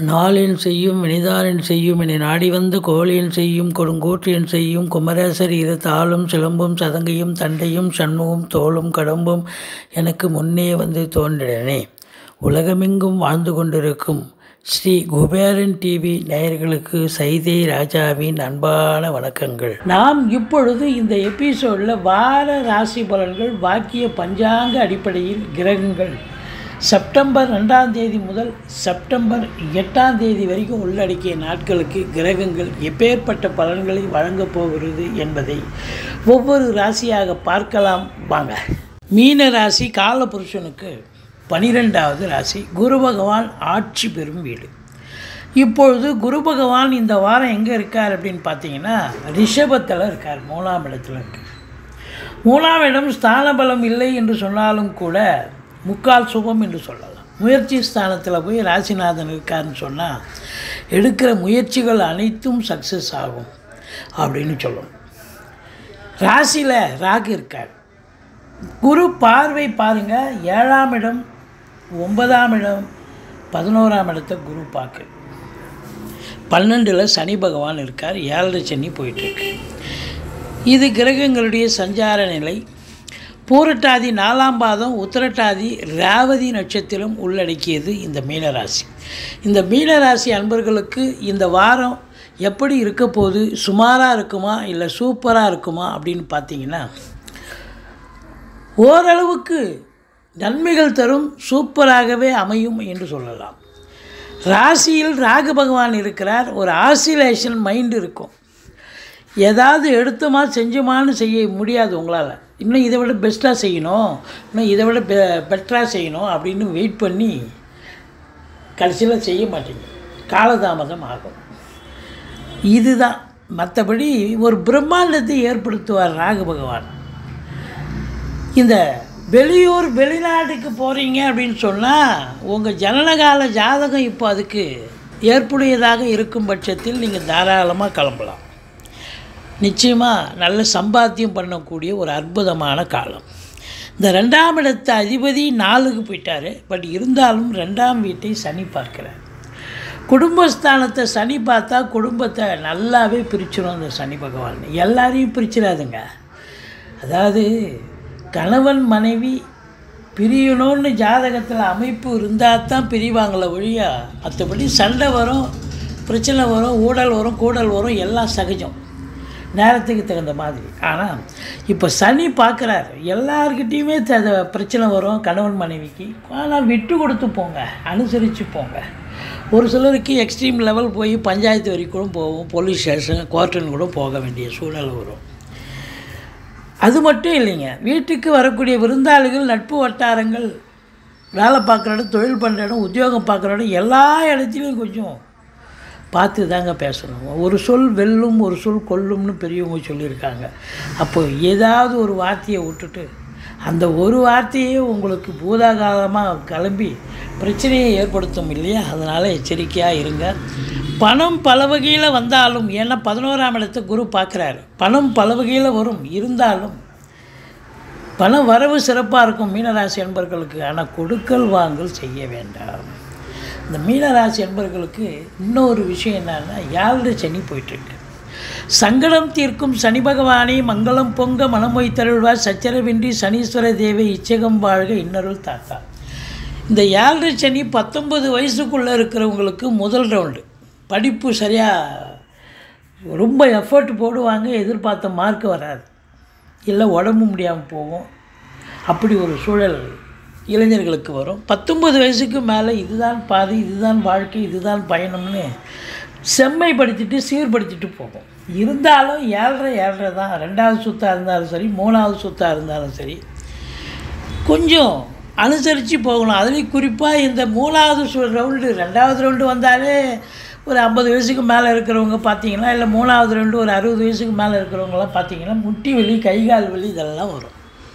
நாளென் செய்யும் வினைதானென் செய்யும் என்னை நாடி வந்த கோளென் செய்யும் கொடுங்கோற்றென் செய்யும் குமரேசர் இரு தாளும் சிலம்பும் சதங்கையும் தண்டையும் சண்முகம் தோளும் கடம்பும் எனக்கு முன்னே வந்து தோன்றினே உலகமெங்கும் வாழ்ந்து கொண்டிருக்கும் ஸ்ரீ குபேரன் டிவி நேயர்களுக்கு சைதை ராஜாவின் அன்பான வணக்கங்கள் நாம் இப்பொழுது இந்த எபிசோடில் வார ராசி பலன்கள் வாக்கிய பஞ்சாங்க அடிப்படையில் கிரகங்கள் செப்டம்பர் ரெண்டாம் தேதி முதல் செப்டம்பர் எட்டாம் தேதி வரைக்கும் உள்ளடக்கிய நாட்களுக்கு கிரகங்கள் எப்பேற்பட்ட பலன்களை வழங்கப் போகிறது என்பதை ஒவ்வொரு ராசியாக பார்க்கலாம் வாங்க மீன ராசி காலபுருஷனுக்கு பனிரெண்டாவது ராசி குரு பகவான் ஆட்சி பெறும் வீடு இப்பொழுது குரு பகவான் இந்த வாரம் எங்கே இருக்கார் அப்படின்னு பார்த்தீங்கன்னா ரிஷபத்தில் இருக்கார் மூணாம் இடத்துல இருக்கார் மூணாம் இடம் ஸ்தான பலம் இல்லை என்று சொன்னாலும் கூட முக்கால் சுபம் என்று சொல்லலாம் முயற்சி ஸ்தானத்தில் போய் ராசிநாதன் இருக்காருன்னு சொன்னால் எடுக்கிற முயற்சிகள் அனைத்தும் சக்ஸஸ் ஆகும் அப்படின்னு சொல்லணும் ராசியில் ராகு இருக்கார் குரு பார்வை பாருங்கள் ஏழாம் இடம் ஒன்பதாம் இடம் பதினோராம் இடத்தை குரு பார்க்கு பன்னெண்டில் சனி பகவான் இருக்கார் ஏழரை சனி போயிட்டுருக்கு இது கிரகங்களுடைய சஞ்சார நிலை பூரட்டாதி நாலாம் பாதம் உத்திரட்டாதி ரேவதி நட்சத்திரம் உள்ளடக்கியது இந்த மீனராசி இந்த மீனராசி அன்பர்களுக்கு இந்த வாரம் எப்படி இருக்க போகுது சுமாராக இருக்குமா இல்லை சூப்பராக இருக்குமா அப்படின்னு பார்த்தீங்கன்னா ஓரளவுக்கு நன்மைகள் தரும் சூப்பராகவே அமையும் என்று சொல்லலாம் ராசியில் ராகு பகவான் இருக்கிறார் ஒரு ஆசிலேஷன் மைண்ட் இருக்கும் ஏதாவது எடுத்தோமா செஞ்சோமான்னு செய்ய முடியாது உங்களால் இன்னும் இதை விட பெஸ்ட்டாக செய்யணும் இன்னும் இதை விட பெ பெட்டராக செய்யணும் அப்படின்னு வெயிட் பண்ணி கடைசியில் செய்ய மாட்டீங்க காலதாமதம் ஆகும் இதுதான் மற்றபடி ஒரு பிரம்மாண்டத்தை ஏற்படுத்துவார் ராகு பகவான் இந்த வெளியூர் வெளிநாட்டுக்கு போகிறீங்க அப்படின்னு சொன்னால் உங்கள் ஜனனகால ஜாதகம் இப்போ அதுக்கு ஏற்புடையதாக இருக்கும் பட்சத்தில் நீங்கள் தாராளமாக கிளம்பலாம் நிச்சயமாக நல்ல சம்பாத்தியம் பண்ணக்கூடிய ஒரு அற்புதமான காலம் இந்த ரெண்டாம் இடத்து அதிபதி நாலுக்கு போயிட்டார் பட் இருந்தாலும் ரெண்டாம் வீட்டை சனி பார்க்குறார் குடும்பஸ்தானத்தை சனி பார்த்தா குடும்பத்தை நல்லாவே பிரிச்சிடும் அந்த சனி பகவான் எல்லாரையும் பிரிச்சிடாதுங்க அதாவது கணவன் மனைவி பிரியணும்னு ஜாதகத்தில் அமைப்பு இருந்தால் தான் பிரிவாங்கள ஒழியா மற்றபடி சண்டை வரும் பிரச்சனை வரும் ஊழல் வரும் கூடல் வரும் எல்லாம் சகஜம் நேரத்துக்கு தகுந்த மாதிரி ஆனால் இப்போ சனி பார்க்குறாரு எல்லார்கிட்டேயுமே த பிரச்சனை வரும் கணவன் மனைவிக்கு ஆனால் விட்டு கொடுத்து போங்க அனுசரித்து போங்க ஒரு சிலருக்கு எக்ஸ்ட்ரீம் லெவல் போய் பஞ்சாயத்து வரைக்கும் கூட போகும் போலீஸ் ஸ்டேஷன் கோர்ட்டுன்னு கூட போக வேண்டிய சூழ்நிலை வரும் அது மட்டும் இல்லைங்க வீட்டுக்கு வரக்கூடிய விருந்தாளிகள் நட்பு வட்டாரங்கள் வேலை பார்க்குற இடம் தொழில் பண்ணுற இடம் உத்தியோகம் பார்க்குற இடம் எல்லா இடத்துலையும் கொஞ்சம் பார்த்து தாங்க பேசணும் ஒரு சொல் வெல்லும் ஒரு சொல் கொல்லும்னு பெரியவங்க சொல்லியிருக்காங்க அப்போ ஏதாவது ஒரு வார்த்தையை விட்டுட்டு அந்த ஒரு வார்த்தையே உங்களுக்கு பூதாகாலமாக கிளம்பி பிரச்சனையை ஏற்படுத்தும் இல்லையா அதனால் எச்சரிக்கையாக இருங்க பணம் பல வகையில் வந்தாலும் ஏன்னா பதினோராம் இடத்தை குரு பார்க்குறாரு பணம் பல வகையில் வரும் இருந்தாலும் பண வரவு சிறப்பாக இருக்கும் மீனராசி என்பர்களுக்கு ஆனால் கொடுக்கல் வாங்கல் செய்ய வேண்டாம் இந்த மீனராசி என்பர்களுக்கு இன்னொரு விஷயம் என்னன்னா ஏழரை சனி போயிட்டுருக்கு சங்கடம் தீர்க்கும் சனி பகவானே மங்களம் பொங்க மனமொய் தருள்வார் சச்சரவின்றி சனீஸ்வர தேவை இச்சகம் வாழ்க இன்னருள் தாத்தா இந்த ஏழரை சனி பத்தொன்பது வயசுக்குள்ளே இருக்கிறவங்களுக்கு முதல் ரவுண்டு படிப்பு சரியாக ரொம்ப எஃபர்ட் போடுவாங்க எதிர்பார்த்த மார்க் வராது இல்லை உடம்பு முடியாமல் போகும் அப்படி ஒரு சூழல் இளைஞர்களுக்கு வரும் பத்தொம்பது வயசுக்கு மேலே இதுதான் பாதை இதுதான் வாழ்க்கை இதுதான் பயணம்னு செம்மைப்படுத்திட்டு சீர்படுத்திட்டு போகும் இருந்தாலும் ஏழரை ஏழரை தான் ரெண்டாவது சுத்தாக இருந்தாலும் சரி மூணாவது சுத்தாக இருந்தாலும் சரி கொஞ்சம் அனுசரித்து போகணும் அதுலேயும் குறிப்பாக இந்த மூணாவது சு ரவுண்டு ரெண்டாவது ரவுண்டு வந்தாலே ஒரு ஐம்பது வயசுக்கு மேலே இருக்கிறவங்க பார்த்தீங்கன்னா இல்லை மூணாவது ரவுண்டு ஒரு அறுபது வயசுக்கு மேலே இருக்கிறவங்களாம் பார்த்தீங்கன்னா முட்டி வலி கை கால் வலி இதெல்லாம் வரும்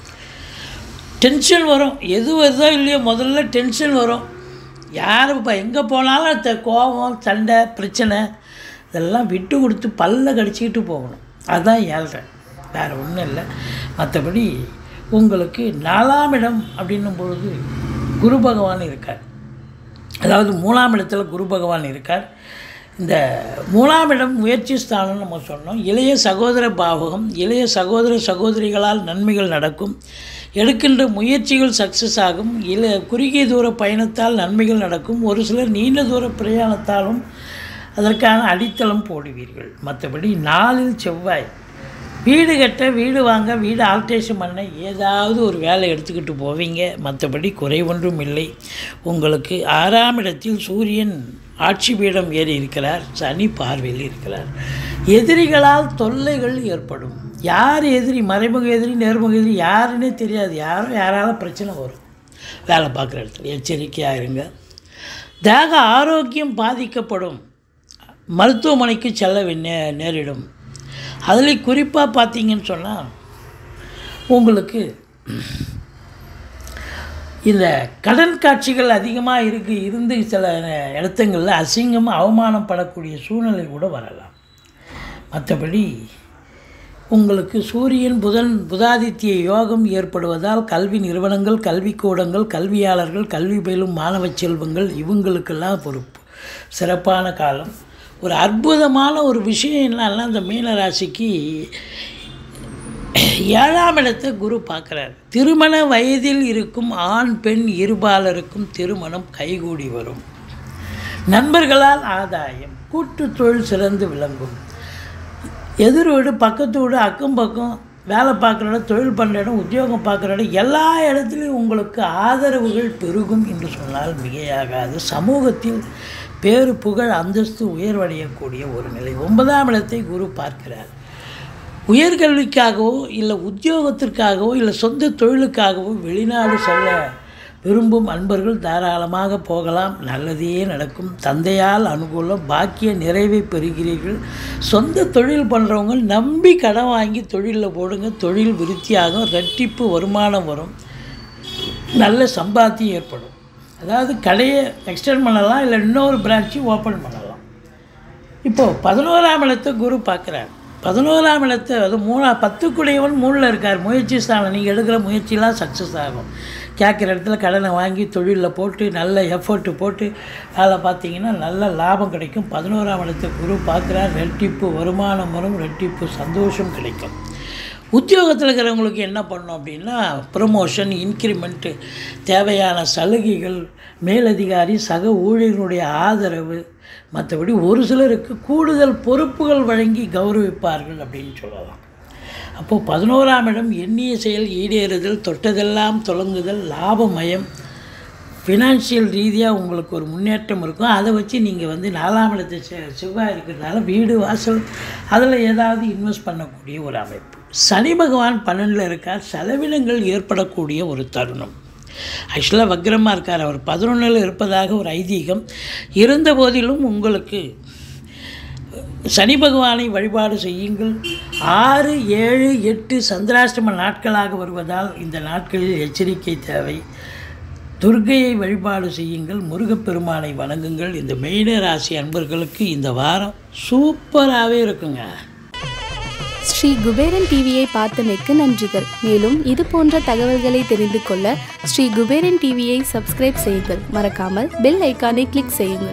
டென்ஷன் வரும் எது வருதோ இல்லையோ முதல்ல டென்ஷன் வரும் யார் இப்போ எங்கே போனாலும் அந்த கோபம் சண்டை பிரச்சனை இதெல்லாம் விட்டு கொடுத்து பல்ல கடிச்சிக்கிட்டு போகணும் அதுதான் ஏழ்ரை வேறு ஒன்றும் இல்லை மற்றபடி உங்களுக்கு நாலாம் இடம் அப்படின்னும் பொழுது குரு பகவான் இருக்கார் அதாவது மூணாம் இடத்துல குரு பகவான் இருக்கார் இந்த மூணாம் இடம் முயற்சி ஸ்தானம் நம்ம சொன்னோம் இளைய சகோதர பாவகம் இளைய சகோதர சகோதரிகளால் நன்மைகள் நடக்கும் எடுக்கின்ற முயற்சிகள் சக்ஸஸ் ஆகும் இல குறுகிய தூர பயணத்தால் நன்மைகள் நடக்கும் ஒரு சிலர் நீண்ட தூர பிரயாணத்தாலும் அதற்கான அடித்தளம் போடுவீர்கள் மற்றபடி நாளில் செவ்வாய் வீடு கட்ட வீடு வாங்க வீடு ஆல்ட்ரேஷன் பண்ண ஏதாவது ஒரு வேலை எடுத்துக்கிட்டு போவீங்க மற்றபடி குறை ஒன்றும் இல்லை உங்களுக்கு ஆறாம் இடத்தில் சூரியன் ஆட்சி பீடம் ஏறி இருக்கிறார் சனி பார்வையில் இருக்கிறார் எதிரிகளால் தொல்லைகள் ஏற்படும் யார் எதிரி மறைமுக எதிரி நேர்முக எதிரி யாருன்னே தெரியாது யாரும் யாரால பிரச்சனை வரும் வேலை பார்க்குற இடத்துல எச்சரிக்கையாக இருங்க தேக ஆரோக்கியம் பாதிக்கப்படும் மருத்துவமனைக்கு செல்ல வே- நே நேரிடும் அதில் குறிப்பாக பார்த்தீங்கன்னு சொன்னால் உங்களுக்கு இந்த கடன் காட்சிகள் அதிகமாக இருக்கு இருந்து சில இடத்துங்களில் அசிங்கம் அவமானப்படக்கூடிய சூழ்நிலை கூட வரலாம் மற்றபடி உங்களுக்கு சூரியன் புதன் புதாதித்ய யோகம் ஏற்படுவதால் கல்வி நிறுவனங்கள் கல்விக்கூடங்கள் கல்வியாளர்கள் கல்வி பயிலும் மாணவ செல்வங்கள் இவங்களுக்கெல்லாம் பொறுப்பு சிறப்பான காலம் ஒரு அற்புதமான ஒரு விஷயம் என்னன்னா இந்த மீன ராசிக்கு ஏழாம் இடத்தை குரு பார்க்குறார் திருமண வயதில் இருக்கும் ஆண் பெண் இருபாலருக்கும் திருமணம் கைகூடி வரும் நண்பர்களால் ஆதாயம் கூட்டு தொழில் சிறந்து விளங்கும் எதிர் வீடு பக்கத்து வீடு அக்கம் பக்கம் வேலை பார்க்குற இடம் தொழில் பண்ணுற இடம் உத்தியோகம் பார்க்குற இடம் எல்லா இடத்துலையும் உங்களுக்கு ஆதரவுகள் பெருகும் என்று சொன்னால் மிகையாகாது சமூகத்தில் பேரு புகழ் அந்தஸ்து உயர்வடையக்கூடிய ஒரு நிலை ஒன்பதாம் இடத்தை குரு பார்க்கிறார் உயர்கல்விக்காகவோ இல்லை உத்தியோகத்திற்காகவோ இல்லை சொந்த தொழிலுக்காகவோ வெளிநாடு செல்ல விரும்பும் அன்பர்கள் தாராளமாக போகலாம் நல்லதே நடக்கும் தந்தையால் அனுகூலம் பாக்கிய நிறைவை பெறுகிறீர்கள் சொந்த தொழில் பண்ணுறவங்க நம்பி கடன் வாங்கி தொழிலில் போடுங்க தொழில் விருத்தியாகும் ரெட்டிப்பு வருமானம் வரும் நல்ல சம்பாத்தியம் ஏற்படும் அதாவது கடையை எக்ஸ்டெண்ட் பண்ணலாம் இல்லை இன்னொரு பிரான்ச்சு ஓப்பன் பண்ணலாம் இப்போது பதினோராம் இடத்தை குரு பார்க்குறார் பதினோராம் இடத்தை அது மூணா பத்துக்குடையவன் மூணில் இருக்கார் முயற்சி ஸ்தானம் நீங்கள் எடுக்கிற முயற்சிலாம் சக்ஸஸ் ஆகும் கேட்குற இடத்துல கடனை வாங்கி தொழிலில் போட்டு நல்ல எஃபர்ட்டு போட்டு வேலை பார்த்தீங்கன்னா நல்ல லாபம் கிடைக்கும் பதினோராம் இடத்தை குரு பார்க்குறார் ரெட்டிப்பு வருமானம் வரும் ரெட்டிப்பு சந்தோஷம் கிடைக்கும் உத்தியோகத்தில் இருக்கிறவங்களுக்கு என்ன பண்ணணும் அப்படின்னா ப்ரமோஷன் இன்க்ரிமெண்ட்டு தேவையான சலுகைகள் மேலதிகாரி சக ஊழியர்களுடைய ஆதரவு மற்றபடி ஒரு சிலருக்கு கூடுதல் பொறுப்புகள் வழங்கி கௌரவிப்பார்கள் அப்படின்னு சொல்லலாம் அப்போது பதினோராம் இடம் எண்ணிய செயல் ஈடேறுதல் தொட்டதெல்லாம் தொடங்குதல் லாபமயம் ஃபினான்ஷியல் ரீதியாக உங்களுக்கு ஒரு முன்னேற்றம் இருக்கும் அதை வச்சு நீங்கள் வந்து நாலாம் இடத்தை செ- செவ்வாய் இருக்கிறதுனால வீடு வாசல் அதில் ஏதாவது இன்வெஸ்ட் பண்ணக்கூடிய ஒரு அமைப்பு சனி பகவான் பன்னெண்டில் இருக்கார் செலவினங்கள் ஏற்படக்கூடிய ஒரு தருணம் ஆக்சுவலாக வக்ரமாக இருக்கார் அவர் பதினொன்றில் இருப்பதாக ஒரு ஐதீகம் இருந்த போதிலும் உங்களுக்கு சனி பகவானை வழிபாடு செய்யுங்கள் ஆறு ஏழு எட்டு சந்திராஷ்டம நாட்களாக வருவதால் இந்த நாட்களில் எச்சரிக்கை தேவை துர்க்கையை வழிபாடு செய்யுங்கள் முருகப்பெருமானை வணங்குங்கள் இந்த மெயின ராசி அன்பர்களுக்கு இந்த வாரம் சூப்பராகவே இருக்குங்க ஸ்ரீ குபேரன் டிவியை பார்த்தமைக்கு நன்றிகள் மேலும் இது போன்ற தகவல்களை தெரிந்து கொள்ள ஸ்ரீ குபேரன் டிவியை சப்ஸ்கிரைப் செய்யுங்கள் மறக்காமல் பெல் ஐக்கானை கிளிக் செய்யுங்கள்